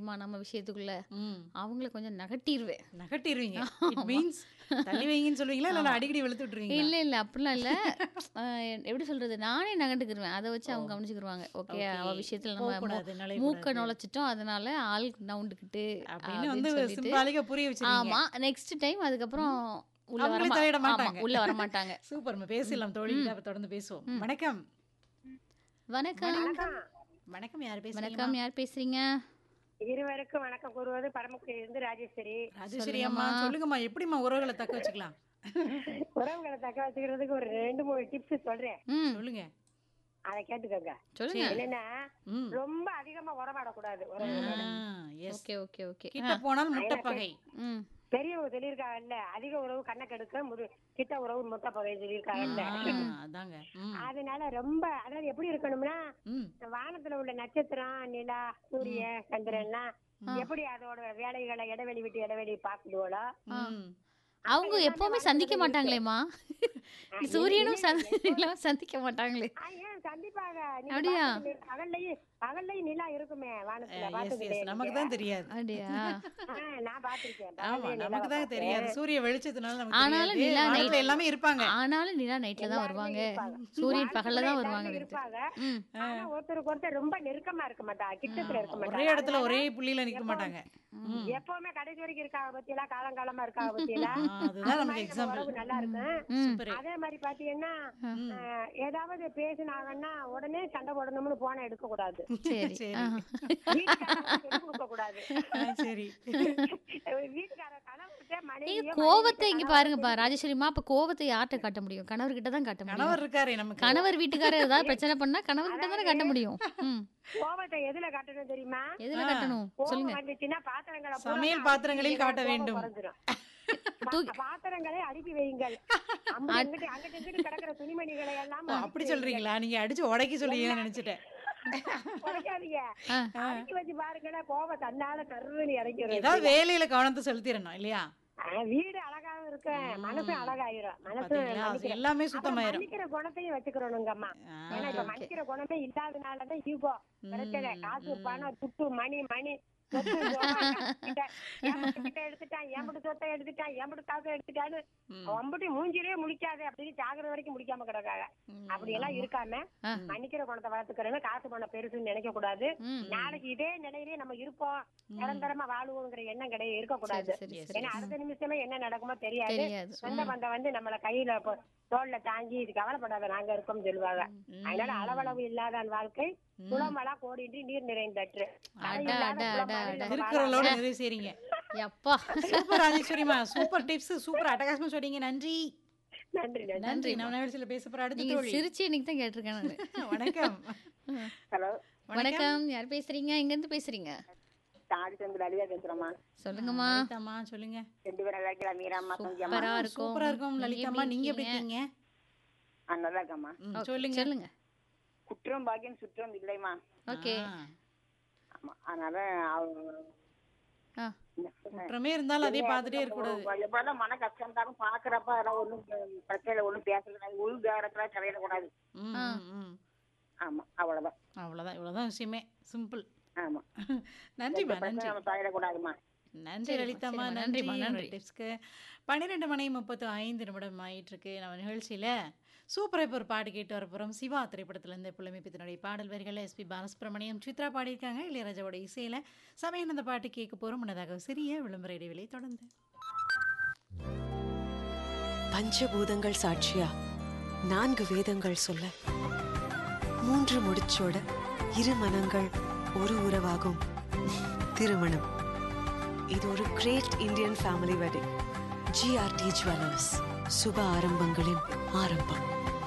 வந்துருமா நம்ம விஷயத்துக்குள்ள ம். அவங்கள கொஞ்சம் நகட்டிருவேன் நகட்டிருவீங்க இட் மீன்ஸ் தள்ளி வைங்கன்னு சொல்லுவீங்களா இல்ல அடிக்கடி வெளுத்து விட்டுருவீங்களா இல்ல இல்ல அப்படிலாம் இல்ல அஹ் எப்படி சொல்றது நானே நகண்டுக்கிருவேன் அதை வச்சு அவங்க கவனிச்சுக்கிருவாங்க ஓகே அவ விஷயத்துல நம்ம போகக்கூடாது, மூ- நுழையக்கூடாது. மூக்க நுழைச்சிட்டோம் அதனால ஆள் நவுண்டுக்கிட்டு அப்படின்னு அப்படின்னு வந்து சொல்லிட்டு சிம்பாலிக்கா புரிய வச்சிருக்கீங்க ஆமா நெக்ஸ்ட் டைம் அதுக்கப்புறம் உள்ள வர அவங்களே மா- தலையிட ஆமா, மாட்டாங்க. உள்ள வர மாட்டாங்க சூப்பர் நம்ம பேசலாம் தோழிகிட்ட அப்ப தொடர்ந்து பேசுவோம் வணக்கம் வணக்கம் வணக்கம் யார் பேசுறீங்க வணக்கம் யார் பேசுறீங்க இருவருக்கும் வணக்கம் கூறுவது பரமக்குடியில இருந்து ராஜேஸ்வரி ராஜேஸ்வரி அம்மா சொல்லுங்கம்மா எப்படிம்மா உறவுகளை தக்க வச்சுக்கலாம் உறவுகளை தக்க வச்சுக்கிறதுக்கு ஒரு ரெண்டு மூணு டிப்ஸ் சொல்றேன் ம் சொல்லுங்க அதை கேட்டுக்கோங்க சொல்லுங்க என்னன்னா ம் ரொம்ப அதிகமா உறவாடக்கூடாது உறவுகளோட எஸ் ஓகே ஓகே ஓகே கிட்ட போனால் முட்டை பகை ம் பெரியவங்க சொல்லியிருக்காங்கல்ல அதிக உறவு கண்ணை கெடுக்க முது கிட்ட உறவு முட்டை பகை சொல்லியிருக்காங்கல்ல ஆ, அதாங்க ம் அதனால ரொம்ப அதாவது எப்படி இருக்கணும்னா ம் வானத்துல உள்ள நட்சத்திரம் நிலா சூரிய சந்திரன்லாம் எப்படி அதோட வேலைகளை இடைவெளி விட்டு இடைவெளி பாக்குதுவோளோ ம் அவங்க எப்பவுமே சந்திக்க மாட்டாங்களேம்மா சூரியனும் சந்திரனும் சந்திக்க மாட்டாங்களே ஆ, ஏன் கண்டிப்பாக நீங்க அப்படியா? பார்த்துட்டு பகல்லையும் பகல்லையும் நிலா இருக்குமே வானத்துல எஸ் பாத்துக்கிட்டே எஸ் நமக்கு தான் தெரியாது அப்படியா ஆ, நான் பாத்திருக்கேன் ஆமா பகல்லையும் நமக்கு நிலாவை தான் தெரியாது பார்த்தேன். சூரிய வெளிச்சத்தினால நமக்கு ஆனாலும் தெரியாது. நிலா வானத்துல night- எல்லாமே இருப்பாங்க ஆனாலும் நிலா நைட்ல தான் வருவாங்க இருப்பாங்க. சூரியன் பகல்ல தான் வானத்துல வருவாங்க எல்லாரும் வீட்டுக்கு. இருப்பாங்க ம் ஆனா ஒருத்தருக்கு ஒருத்தர் ரொம்ப நெருக்கமா இருக்க மாட்டா கிட்டத்துல இருக்க மாட்டா ஒரே இடத்துல ஒரே புள்ளியில நிக்க மாட்டாங்க ம். எப்பவுமே கடைசி வரைக்கும் இருக்காங்க பத்தியெல்லாம் காலங்காலமா இருக்காங்க பத்தியெல்லாம் ஆ, அதுதான் நமக்கு எக்ஸாம்பிள் நல்லா இருக்கும் ம் சூப்பர் அதே மாதிரி பாத்தீங்கன்னா அஹ், ஏதாவது பேசினாங்கன்னா உடனே சண்டை போடணும்னு போன எடுக்க கூடாது சரி சரி. ஆ. வீட்டுக்காரங்க கொடுக்க கூடாது ஆ, சரி வீட்டுக்கார கணவர்கிட்ட நீங்க மனைவியோ கோவத்தை இங்க பாருங்கப்பா ராஜேஸ்வரிமா அப்ப கோவத்தை யார்கிட்ட காட்ட முடியும் கணவர்கிட்ட தான் காட்ட முடியும் கணவர் இருக்காரு நமக்கு கணவர் வீட்டுக்காரர் ஏதாவது பிரச்சனை பண்ணா கணவர்கிட்ட தானே காட்ட முடியும் ம் கோவத்தை எதுல காட்டணும் தெரியுமா எதுல காட்டணும் கோவம் சொல்லுங்க வந்துச்சுன்னா பாத்திரங்களை பூரா சமையல் அடுக்கி பாத்திரங்களில் வைங்க, காட்ட கோவம் வேண்டும். குறைஞ்சிரும். தூக்கி- பா- பாத்திரங்களை அடுக்கி வையுங்கள் அங்கிட்டு இங்கிட்டு அங்கிட்டு இங்கிட்டு கிடக்கிற துணிமணிகளை எல்லாம் ஓ, அப்படி சொல்றீங்களா நீங்க அடிச்சு உடைக்க சொல்றீங்கன்னு நினைச்சிட்டேன் உடைக்காதீங்க ஆ. அடுக்கி வச்சு பாருங்களேன் கோவம் தன்னால கருன்னு இறங்கிடும் ஏதாவது வேலையில கவனத்தை செலுத்திடணும் இல்லையா ஆ, வீடு அழகாவும் இருக்கும் மனசு அழகாயிரும் மனசு பாத்தீங்களா அது மன்னிக்கிற- எல்லாமே அப்புறம் சுத்தமாயிரும் மன்னிக்கிற குணத்தையும் வச்சுக்கிறோனுங்கம்மா ஆ, ஏன்னா இப்ப மன்னிக்கிற குணமே இல்லாதனாலதான் ஈகோ பிரச்சனை காசு பணம் துட்டு மணி மணி சொத்து, சுகம், கிட்ட, எம்புட்டு கிட்ட எடுத்துட்டான் எம்புட்டு சொத்தை எடுத்துட்டான் எம்புட்டு காசை எடுத்துட்டான்னு ஒம்புட்டு மூஞ்சிலே முடிக்காது அப்படின்னு சாகுற வரைக்கும் முடிக்காம கிடக்காங்க அப்படி எல்லாம் இருக்காம ஆ. மன்னிக்கிற குணத்தை வளர்த்துக்கிறவங்க காசு பணம் பெருசுன்னு நினைக்க கூடாது ம் நாளைக்கு இதே நிலையிலே நம்ம இருப்போம் நிரந்தரமா வாழுவோங்கிற எண்ணம் கிடையாது இருக்கக்கூடாது சரி சரி ஏன்னா அடுத்த நிமிஷமே என்ன நடக்குமோ தெரியாது தெரியாது சொந்த பந்தம் வந்து நம்மள கையில இப்போ தோல்ல தாங்கி இது கவலைப்படாத நாங்க இருக்கோம்னு சொல்லுவாங்க அதனால அளவளவு இல்லாதான் வாழ்க்கை குளமலா கோடின்றி நீர் நிறைந்தற்று அட, அட, அட, அட. திருக்குறளோட நிறைவு செய்றீங்க எப்பா சூப்பர் ராஜேஸ்வரிமா சூப்பர் டிப்ஸ் சூப்பர் அட்டகாசமா சொன்னீங்க நன்றி நன்றி நன்றி நன்றி நம்ம நிகழ்ச்சியில பேச போற அடுத்த நீங்க தோழி சிரிச்சு இன்னைக்கு தான் கேட்டிருக்கேன் நானு வணக்கம் ஹலோ வணக்கம் யார் பேசுறீங்க எங்க இருந்து பேசுறீங்க தாடி தந்து லலிதா பேசுறோமா சொல்லுங்கம்மா லலிதாம்மா சொல்லுங்க ரெண்டு பேரும் வேலைக்கல மீராம்மா சந்தியம்மா சூப்பரா இருக்கும் சூப்பரா இருக்கும் லலிதாம்மா நீங்க எப்படி இருக்கீங்க நல்லா இருக்கம்மா ம், Okay, சொல்லுங்க சொல்லுங்க குற்றம் பாக்கியம் சுற்றம் இல்லைமா ஓகே ஆ, ஆமா அதனால அவங்க ஆ குற்றமே இருந்தாலும் அதே பார்த்துட்டே இருக்க கூடாது எவ்வளவு மன கஷ்டம் இருந்தாலும் பாக்குறப்ப அதெல்லாம் ஒண்ணும் பிரச்சனை ஒண்ணும் பேசல உள்காரத்துல தலையிடக்கூடாது ம், ம், ம். ஆமா அவ்வளவுதான் அவ்வளவுதான் இவ்வளவுதான் விஷயமே சிம்பிள் ஆமா நன்றிம்மா நன்றி நம்ம தலையிடக்கூடாதுமா நன்றி லலிதாம்மா சரிம்மா, நன்றி நன்றிம்மா, நன்றி. டிப்ஸ்க்கு பன்னிரெண்டு மணி முப்பத்து ஐந்து நிமிடம் ஆயிட்டு இருக்கு நம்ம நிகழ்ச்சியில சூப்பர் இப்போ ஒரு பாட்டு கேட்டு வர போகிறோம் சிவா திரைப்படத்துல இருந்து புலமைப்பித்தனுடைய பாடல் வரிகளை எஸ்பி பாலசுப்ரமணியம் சித்ரா பாடியிருக்காங்க இளையராஜாவோட இசையில சமையல் அந்த பாட்டு கேட்க போறோம் முன்னதாக ஒரு சிறிய விளம்பர இடைவெளி தொடர்ந்து பஞ்சபூதங்கள் சாட்சியா நான்கு வேதங்கள் சொல்ல மூன்று முடிச்சோட இரு மனங்கள் ஒரு உறவாகும் திருமணம் இது ஒரு great Indian family wedding GRT jewellers சுப ஆரம்பங்களின் ஆரம்பம்